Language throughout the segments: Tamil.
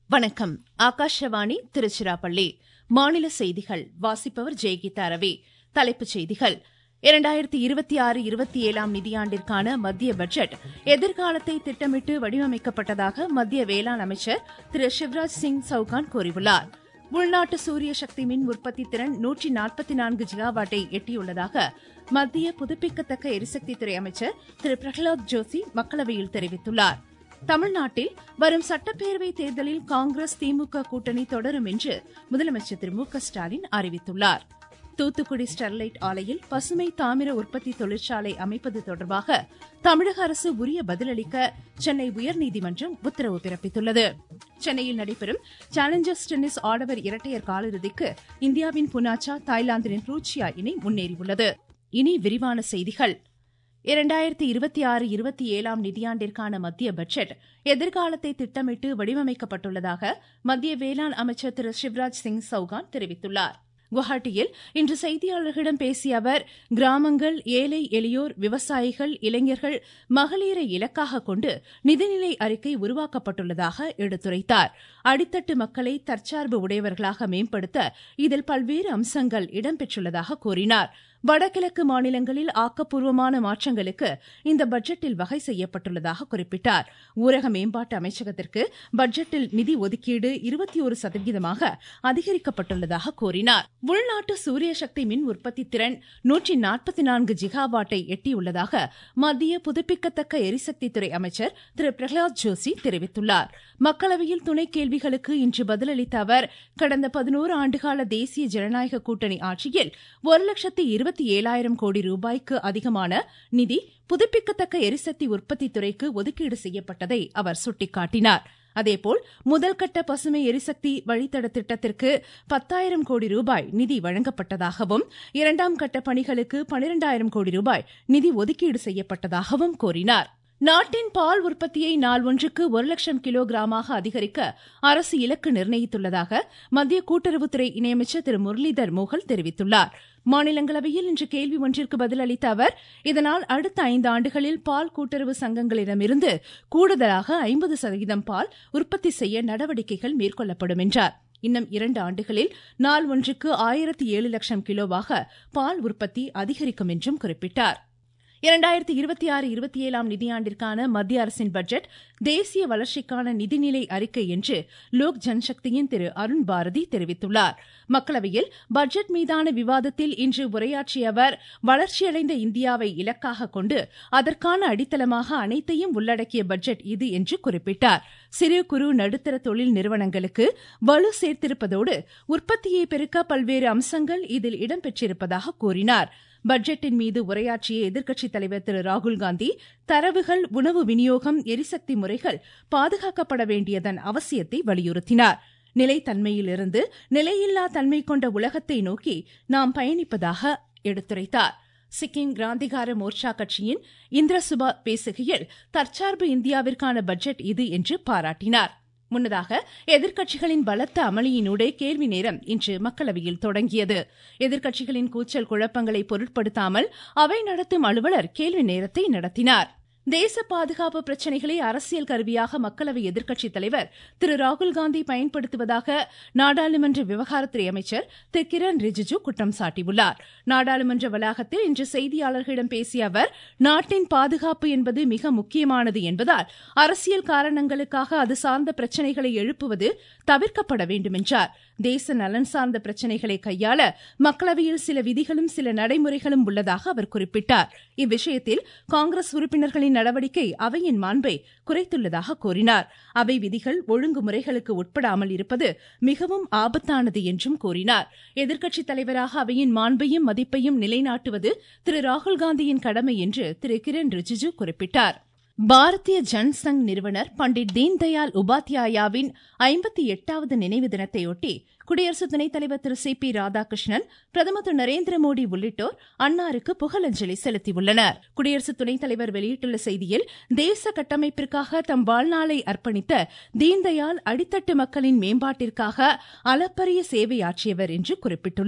வணக்கம் ஆகாஷவாணி திருச்சிராப்பள்ளி மாநில செய்திகள் வாசிப்பவர் ஜெயகீதா ரவி தலைப்புச் செய்திகள் இரண்டாயிரத்தி இருபத்தி ஆறு இருபத்தி ஏழாம் நிதியாண்டிற்கான மத்திய பட்ஜெட் எதிர்காலத்தை திட்டமிட்டு வடிவமைக்கப்பட்டதாக மத்திய வேளாண் அமைச்சர் திரு சிவராஜ் சிங் சவுகான் கூறியுள்ளார் உள்நாட்டு சூரிய சக்தி மின் உற்பத்தி திறன் நூற்றி நாற்பத்தி நான்கு ஜிகாவாட்டை எட்டியுள்ளதாக மத்திய புதுப்பிக்கத்தக்க எரிசக்தித்துறை அமைச்சர் திரு பிரகலாத் ஜோஷி மக்களவையில் தெரிவித்துள்ளார் தமிழ்நாட்டில் வரும் சட்டப்பேரவை தேர்தலில் காங்கிரஸ் திமுக கூட்டணி தொடரும் என்று முதலமைச்சர் திரு மு க ஸ்டாலின் அறிவித்துள்ளார் தூத்துக்குடி ஸ்டெர்லைட் ஆலையில் பசுமை தாமிர உற்பத்தி தொழிற்சாலை அமைப்பது தொடர்பாக தமிழக அரசு உரிய பதிலளிக்க சென்னை உயர்நீதிமன்றம் உத்தரவு பிறப்பித்துள்ளது சென்னையில் நடைபெறும் சேலஞ்சர்ஸ் டென்னிஸ் ஆடவர் இரட்டையர் காலிறுதிக்கு இந்தியாவின் புனாச்சா தாய்லாந்தின் ரூச்சியா இணை முன்னேறியுள்ளது இனி விரிவான செய்திகள் இரண்டாயிரத்தி இருபத்தி ஆறு இருபத்தி ஏழாம் நிதியாண்டிற்கான மத்திய பட்ஜெட் எதிர்காலத்தை திட்டமிட்டு வடிவமைக்கப்பட்டுள்ளதாக மத்திய வேளாண் அமைச்சர் திரு சிவராஜ் சிங் சௌகான் தெரிவித்துள்ளார் குவஹாட்டியில் இன்று செய்தியாளர்களிடம் பேசிய அவர் கிராமங்கள் ஏழை எளியோர் விவசாயிகள் இளைஞர்கள் மகளிரை இலக்காக கொண்டு நிதிநிலை அறிக்கை உருவாக்கப்பட்டுள்ளதாக எடுத்துரைத்தார் அடித்தட்டு மக்களை தற்சார்பு உடையவர்களாக மேம்படுத்த இதில் பல்வேறு அம்சங்கள் இடம்பெற்றுள்ளதாக கூறினார் வடகிழக்கு மாநிலங்களில் ஆக்கப்பூர்வமான மாற்றங்களுக்கு இந்த பட்ஜெட்டில் வகை செய்யப்பட்டுள்ளதாக குறிப்பிட்டார் ஊரக மேம்பாட்டு அமைச்சகத்திற்கு பட்ஜெட்டில் நிதி ஒதுக்கீடு இருபத்தி ஒரு சதவீதமாக அதிகரிக்கப்பட்டுள்ளதாக கூறினார் உள்நாட்டு சூரிய சக்தி மின் உற்பத்தி திறன் நூற்றி நாற்பத்தி நான்கு ஜிகாவாட்டை எட்டியுள்ளதாக மத்திய புதுப்பிக்கத்தக்க எரிசக்தித்துறை அமைச்சர் திரு பிரகலாத் ஜோஷி தெரிவித்துள்ளார் மக்களவையில் துணை கேள்விகளுக்கு இன்று பதிலளித்த அவர் கடந்த பதினோரு ஆண்டுகால தேசிய ஜனநாயக கூட்டணி ஆட்சியில் ஒரு லட்சத்து இருபத்தி ஏழாயிரம் கோடி ரூபாய்க்கு அதிகமான நிதி புதுப்பிக்கத்தக்க எரிசக்தி உற்பத்தி துறைக்கு ஒதுக்கீடு செய்யப்பட்டதை அவர் சுட்டிக்காட்டினார் அதேபோல் முதல்கட்ட பசுமை எரிசக்தி வழித்தட திட்டத்திற்கு பத்தாயிரம் கோடி ரூபாய் நிதி வழங்கப்பட்டதாகவும் இரண்டாம் கட்ட பணிகளுக்கு பனிரெண்டாயிரம் கோடி ரூபாய் நிதி ஒதுக்கீடு செய்யப்பட்டதாகவும் கூறினார் நாட்டின் பால் உற்பத்தியை நாள் ஒன்றுக்கு ஒரு லட்சம் கிலோகிராமாக அதிகரிக்க அரசு இலக்கு நிர்ணயித்துள்ளதாக மத்திய கூட்டுறவுத்துறை இணையமைச்சர் திரு முரளிதர் மோகல் தெரிவித்துள்ளார் மாநிலங்களவையில் இன்று கேள்வி ஒன்றிற்கு பதிலளித்த அவர் இதனால் அடுத்த ஐந்து ஆண்டுகளில் பால் கூட்டுறவு சங்கங்களிடமிருந்து கூடுதலாக ஐம்பது சதவீதம் பால் உற்பத்தி செய்ய நடவடிக்கைகள் மேற்கொள்ளப்படும் என்றார் இன்னும் இரண்டு ஆண்டுகளில் நாள் ஒன்றுக்கு ஆயிரத்தி ஏழு லட்சம் கிலோவாக பால் உற்பத்தி அதிகரிக்கும் என்றும் குறிப்பிட்டார் இரண்டாயிரத்தி இருபத்தி ஆறு இருபத்தி ஏழாம் நிதியாண்டிற்கான மத்திய அரசின் பட்ஜெட் தேசிய வளர்ச்சிக்கான நிதிநிலை அறிக்கை என்று லோக் ஜன்சக்தியின் திரு அருண் பாரதி தெரிவித்துள்ளார் மக்களவையில் பட்ஜெட் மீதான விவாதத்தில் இன்று உரையாற்றிய அவர் வளர்ச்சியடைந்த இந்தியாவை இலக்காக கொண்டு அதற்கான அடித்தளமாக அனைத்தையும் உள்ளடக்கிய பட்ஜெட் இது என்று குறிப்பிட்டார் சிறு குறு நடுத்தர தொழில் நிறுவனங்களுக்கு வலு சேர்த்திருப்பதோடு உற்பத்தியை பெருக்க பல்வேறு அம்சங்கள் இதில் இடம்பெற்றிருப்பதாக கூறினார் பட்ஜெட்டின் மீது உரையாற்றிய எதிர்க்கட்சித் தலைவர் திரு ராகுல்காந்தி தரவுகள் உணவு விநியோகம் எரிசக்தி முறைகள் பாதுகாக்கப்பட வேண்டியதன் அவசியத்தை வலியுறுத்தினார் நிலைத்தன்மையிலிருந்து நிலையில்லா தன்மை கொண்ட உலகத்தை நோக்கி நாம் பயணிப்பதாக எடுத்துரைத்தார் சிக்கிம் கிராந்திகார மோர்ச்சா கட்சியின் இந்திரசுபா பேசுகையில் தற்சார்பு இந்தியாவிற்கான பட்ஜெட் இது என்று பாராட்டினார் முன்னதாக எதிர்க்கட்சிகளின் பலத்த அமளியினூடே கேள்வி நேரம் இன்று மக்களவையில் தொடங்கியது எதிர்க்கட்சிகளின் கூச்சல் குழப்பங்களை பொருட்படுத்தாமல் அவை நடத்தும் அலுவலர் கேள்வி நேரத்தை நடத்தினார் தேச பாதுகாப்பு பிரச்சினைகளை அரசியல் கருவியாக மக்களவை எதிர்க்கட்சித் தலைவர் திரு ராகுல்காந்தி பயன்படுத்துவதாக நாடாளுமன்ற விவகாரத்துறை அமைச்சர் திரு கிரண் ரிஜிஜு குற்றம் சாட்டியுள்ளார் நாடாளுமன்ற வளாகத்தில் இன்று செய்தியாளர்களிடம் பேசிய அவர் நாட்டின் பாதுகாப்பு என்பது மிக முக்கியமானது என்பதால் அரசியல் காரணங்களுக்காக அது சார்ந்த பிரச்சினைகளை எழுப்புவது தவிர்க்கப்பட வேண்டும் என்றார் தேச நலன் சார்ந்த பிரச்சினைகளை கையாள மக்களவையில் சில விதிகளும் சில நடைமுறைகளும் உள்ளதாக அவர் குறிப்பிட்டார் இவ்விஷயத்தில் காங்கிரஸ் உறுப்பினர்களின் நடவடிக்கை அவையின் மாண்பை குறைத்துள்ளதாக கூறினார் அவை விதிகள் ஒழுங்குமுறைகளுக்கு உட்படாமல் இருப்பது மிகவும் ஆபத்தானது என்றும் கூறினார் எதிர்க்கட்சித் தலைவராக அவையின் மாண்பையும் மதிப்பையும் நிலைநாட்டுவது திரு ராகுல்காந்தியின் கடமை என்று திரு கிரண் ரிஜிஜு குறிப்பிட்டார் பாரதிய ஜன்சங் நிறுவனர் பண்டிட் தீன்தயாள் உபாத்யாயாவின் ஐம்பத்தி எட்டாவது நினைவு தினத்தையொட்டி குடியரசு துணைத் தலைவர் திரு சி பி ராதாகிருஷ்ணன் பிரதமர் திரு நரேந்திர மோடி உள்ளிட்டோர் அன்னாருக்கு புகழஞ்சலி செலுத்தியுள்ளனர் குடியரசு துணைத் தலைவர் வெளியிட்டுள்ள செய்தியில் தேச கட்டமைப்பிற்காக தம் வாழ்நாளை அர்ப்பணித்த தீன்தயாள் அடித்தட்டு மக்களின் மேம்பாட்டிற்காக அளப்பரிய சேவையாற்றியவர் என்று குறிப்பிட்டுள்ளார்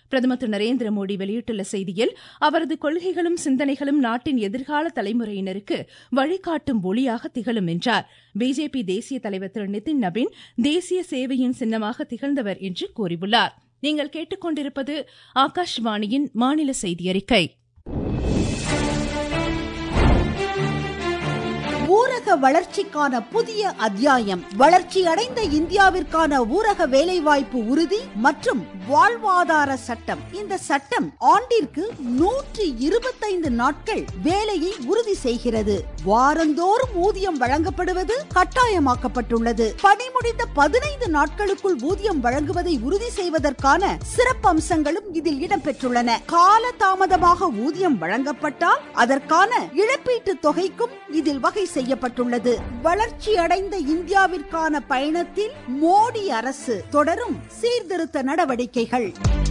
பிரதமர் திரு நரேந்திர மோடி வெளியிட்டுள்ள செய்தியில் அவரது கொள்கைகளும் சிந்தனைகளும் நாட்டின் எதிர்கால தலைமுறையினருக்கு வழிகாட்டும் ஒளியாக திகழும் என்றார் பிஜேபி தேசிய தலைவர் திரு நிதின் நபின் தேசிய சேவையின் சின்னமாக திகழ்ந்தவர் என்று கூறியுள்ளார் நீங்கள் கேட்டுக்கொண்டிருப்பது ஆகாஷ்வாணியின் மாநில செய்தி அறிக்கை ஊரக வளர்ச்சிக்கான புதிய அத்தியாயம் வளர்ச்சி அடைந்த இந்தியாவிற்கான ஊரக வேலைவாய்ப்பு உறுதி மற்றும் வாழ்வாதார சட்டம் இந்த சட்டம் ஆண்டிற்கு நூற்றி இருபத்தைந்து நாட்கள் வேலையை உறுதி செய்கிறது வாரந்தோறும் ஊதியம் வழங்கப்படுவது கட்டாயமாக்கப்பட்டுள்ளது பணி முடிந்த பதினைந்து நாட்களுக்குள் ஊதியம் வழங்குவதை உறுதி செய்வதற்கான சிறப்பு அம்சங்களும் இதில் இடம்பெற்றுள்ளன கால தாமதமாக ஊதியம் வழங்கப்பட்டால் அதற்கான இழப்பீட்டு தொகைக்கும் இதில் வகை செய்யப்பட்டுள்ளது வளர்ச்சி அடைந்த இந்தியாவிற்கான பயணத்தில் மோடி அரசு தொடரும் சீர்திருத்த நடவடிக்கைகள்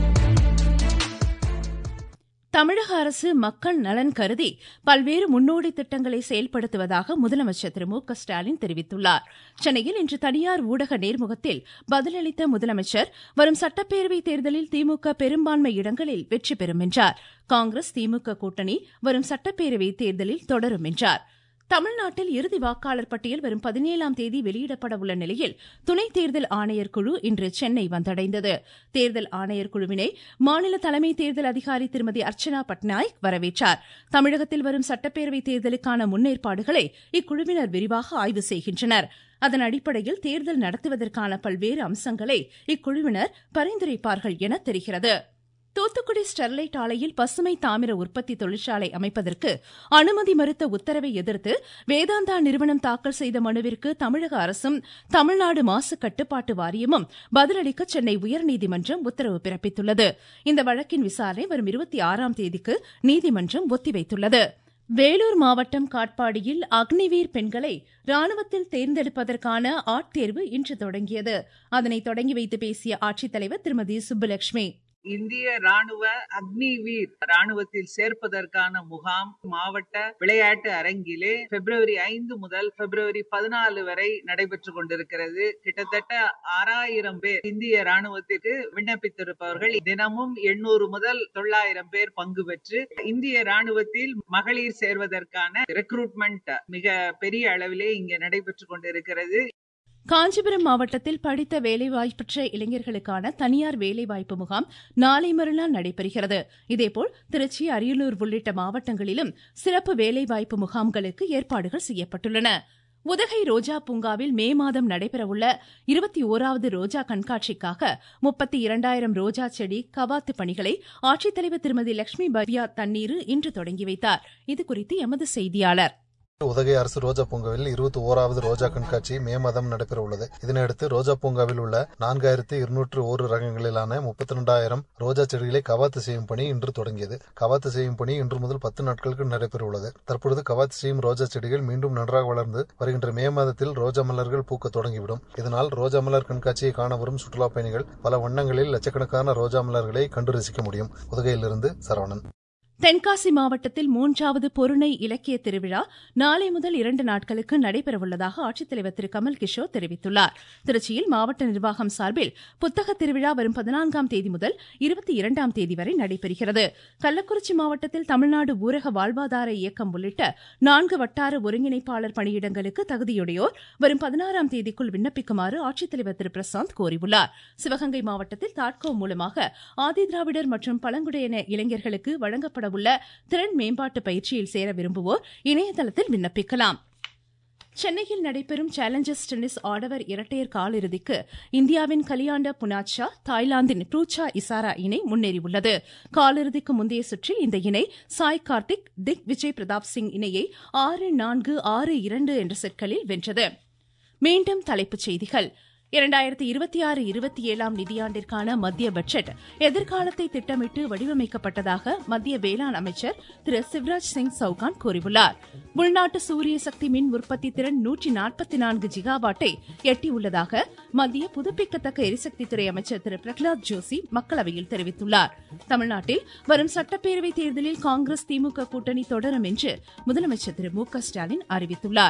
தமிழக அரசு மக்கள் நலன் கருதி பல்வேறு முன்னோடி திட்டங்களை செயல்படுத்துவதாக முதலமைச்சர் திரு மு க ஸ்டாலின் தெரிவித்துள்ளார் சென்னையில் இன்று தனியார் ஊடக நேர்முகத்தில் பதிலளித்த முதலமைச்சர் வரும் சட்டப்பேரவைத் தேர்தலில் திமுக பெரும்பான்மை இடங்களில் வெற்றி பெறும் என்றார் காங்கிரஸ் திமுக கூட்டணி வரும் சட்டப்பேரவைத் தேர்தலில் தொடரும் என்றார் தமிழ்நாட்டில் இறுதி வாக்காளர் பட்டியல் வரும் பதினேழாம் தேதி வெளியிடப்பட உள்ள நிலையில் துணைத் தேர்தல் ஆணையர் குழு இன்று சென்னை வந்தடைந்தது தேர்தல் ஆணையர் குழுவினை மாநில தலைமை தேர்தல் அதிகாரி திருமதி அர்ச்சனா பட்நாயக் வரவேற்றார் தமிழகத்தில் வரும் சட்டப்பேரவைத் தேர்தலுக்கான முன்னேற்பாடுகளை இக்குழுவினர் விரிவாக ஆய்வு செய்கின்றனர் அதன் அடிப்படையில் தேர்தல் நடத்துவதற்கான பல்வேறு அம்சங்களை இக்குழுவினர் பரிந்துரைப்பார்கள் என தெரிகிறது தூத்துக்குடி ஸ்டெர்லைட் ஆலையில் பசுமை தாமிர உற்பத்தி தொழிற்சாலை அமைப்பதற்கு அனுமதி மறுத்த உத்தரவை எதிர்த்து வேதாந்தா நிறுவனம் தாக்கல் செய்த மனுவிற்கு தமிழக அரசும் தமிழ்நாடு மாசு கட்டுப்பாட்டு வாரியமும் பதிலளிக்க சென்னை உயர்நீதிமன்றம் உத்தரவு பிறப்பித்துள்ளது இந்த வழக்கின் விசாரணை வரும் இருபத்தி ஆறாம் தேதிக்கு நீதிமன்றம் ஒத்திவைத்துள்ளது வேலூர் மாவட்டம் காட்பாடியில் அக்னிவீர் பெண்களை ராணுவத்தில் தேர்ந்தெடுப்பதற்கான ஆட்தேர்வு இன்று தொடங்கியது அதனை தொடங்கி வைத்து பேசிய ஆட்சித்தலைவர் திருமதி சுப்புலட்சுமி இந்திய ராணுவ அக்னிவீர் ராணுவத்தில் சேர்ப்பதற்கான முகாம் மாவட்ட விளையாட்டு அரங்கிலே பிப்ரவரி ஐந்து முதல் பிப்ரவரி பதினாலு வரை நடைபெற்று கொண்டிருக்கிறது கிட்டத்தட்ட ஆறாயிரம் பேர் இந்திய ராணுவத்திற்கு விண்ணப்பித்திருப்பவர்கள் தினமும் எண்ணூறு முதல் தொள்ளாயிரம் பேர் பங்கு பெற்று இந்திய ராணுவத்தில் மகளிர் சேர்வதற்கான ரெக்ரூட்மெண்ட் மிக பெரிய அளவிலே இங்கே நடைபெற்று கொண்டிருக்கிறது காஞ்சிபுரம் மாவட்டத்தில் படித்த வேலைவாய்ப்பற்ற இளைஞர்களுக்கான தனியார் வேலைவாய்ப்பு முகாம் நாளை மறுநாள் நடைபெறுகிறது இதேபோல் திருச்சி அரியலூர் உள்ளிட்ட மாவட்டங்களிலும் சிறப்பு வேலைவாய்ப்பு முகாம்களுக்கு ஏற்பாடுகள் செய்யப்பட்டுள்ளன உதகை ரோஜா பூங்காவில் மே மாதம் நடைபெறவுள்ள இருபத்தி ஓராவது ரோஜா கண்காட்சிக்காக முப்பத்தி இரண்டாயிரம் ரோஜா செடி கவாத்து பணிகளை ஆட்சித்தலைவர் திருமதி லட்சுமி பவ்யா தண்ணீர் இன்று தொடங்கி வைத்தார் இதுகுறித்து எமது செய்தியாளர் உதகை அரசு ரோஜா பூங்காவில் இருபத்தி ஓராவது ரோஜா கண்காட்சி மே மாதம் நடைபெற உள்ளது இதனையடுத்து ரோஜா பூங்காவில் உள்ள நான்காயிரத்தி இருநூற்று ஒரு ரகங்களிலான முப்பத்தி ரெண்டாயிரம் ரோஜா செடிகளை கவாத்து செய்யும் பணி இன்று தொடங்கியது கவாத்து செய்யும் பணி இன்று முதல் பத்து நாட்களுக்கு நடைபெற உள்ளது தற்பொழுது கவாத்து செய்யும் ரோஜா செடிகள் மீண்டும் நன்றாக வளர்ந்து வருகின்ற மே மாதத்தில் ரோஜா மலர்கள் பூக்க தொடங்கிவிடும் இதனால் ரோஜா மலர் கண்காட்சியை காண வரும் சுற்றுலா பயணிகள் பல வண்ணங்களில் லட்சக்கணக்கான ரோஜா மலர்களை கண்டு ரசிக்க முடியும் உதகையிலிருந்து சரவணன் தென்காசி மாவட்டத்தில் மூன்றாவது பொருணை இலக்கிய திருவிழா நாளை முதல் இரண்டு நாட்களுக்கு நடைபெறவுள்ளதாக ஆட்சித்தலைவர் திரு கமல் கிஷோர் தெரிவித்துள்ளார் திருச்சியில் மாவட்ட நிர்வாகம் சார்பில் புத்தக திருவிழா வரும் பதினான்காம் தேதி முதல் இருபத்தி இரண்டாம் தேதி வரை நடைபெறுகிறது கள்ளக்குறிச்சி மாவட்டத்தில் தமிழ்நாடு ஊரக வாழ்வாதார இயக்கம் உள்ளிட்ட நான்கு வட்டார ஒருங்கிணைப்பாளர் பணியிடங்களுக்கு தகுதியுடையோர் வரும் பதினாறாம் தேதிக்குள் விண்ணப்பிக்குமாறு ஆட்சித்தலைவர் திரு பிரசாந்த் கோரியுள்ளார் சிவகங்கை மாவட்டத்தில் தாட்கோ மூலமாக ஆதிதிராவிடர் மற்றும் பழங்குடியின இளைஞர்களுக்கு வழங்கப்பட உள்ள திறன் மேம்பாட்டு பயிற்சியில் சேர விரும்புவோர் இணையதளத்தில் விண்ணப்பிக்கலாம் சென்னையில் நடைபெறும் சேலஞ்சர்ஸ் டென்னிஸ் ஆடவர் இரட்டையர் காலிறுதிக்கு இந்தியாவின் கலியாண்டா புனாச்சா தாய்லாந்தின் ப்ரூச்சா இசாரா இணை முன்னேறியுள்ளது காலிறுதிக்கு முந்தைய சுற்றில் இந்த இணை சாய் கார்த்திக் திக் விஜய் பிரதாப் சிங் இணையை ஆறு நான்கு ஆறு இரண்டு என்ற செட்களில் வென்றது மீண்டும் தலைப்புச் செய்திகள் இரண்டாயிரத்தி இருபத்தி ஆறு இருபத்தி ஏழாம் நிதியாண்டிற்கான மத்திய பட்ஜெட் எதிர்காலத்தை திட்டமிட்டு வடிவமைக்கப்பட்டதாக மத்திய வேளாண் அமைச்சர் திரு சிவராஜ் சிங் சௌகான் கூறியுள்ளார் உள்நாட்டு சூரிய சக்தி மின் உற்பத்தி திறன் நூற்றி நாற்பத்தி நான்கு ஜிகாவாட்டை எட்டியுள்ளதாக மத்திய புதுப்பிக்கத்தக்க எரிசக்தித்துறை அமைச்சர் திரு பிரகலாத் ஜோஷி மக்களவையில் தெரிவித்துள்ளார் தமிழ்நாட்டில் வரும் சட்டப்பேரவைத் தேர்தலில் காங்கிரஸ் திமுக கூட்டணி தொடரும் என்று முதலமைச்சர் திரு மு க ஸ்டாலின் அறிவித்துள்ளார்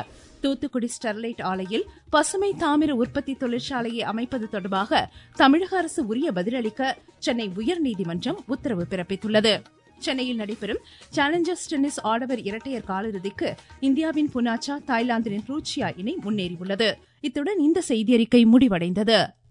தூத்துக்குடி ஸ்டெர்லைட் ஆலையில் பசுமை தாமிர உற்பத்தி தொழிற்சாலையை அமைப்பது தொடர்பாக தமிழக அரசு உரிய பதிலளிக்க சென்னை உயர்நீதிமன்றம் உத்தரவு பிறப்பித்துள்ளது சென்னையில் நடைபெறும் சேலஞ்சர்ஸ் டென்னிஸ் ஆடவர் இரட்டையர் காலிறுதிக்கு இந்தியாவின் புனாச்சா தாய்லாந்தின் ரூச்சியா இணை முன்னேறியுள்ளது இத்துடன் இந்த செய்தியறிக்கை முடிவடைந்தது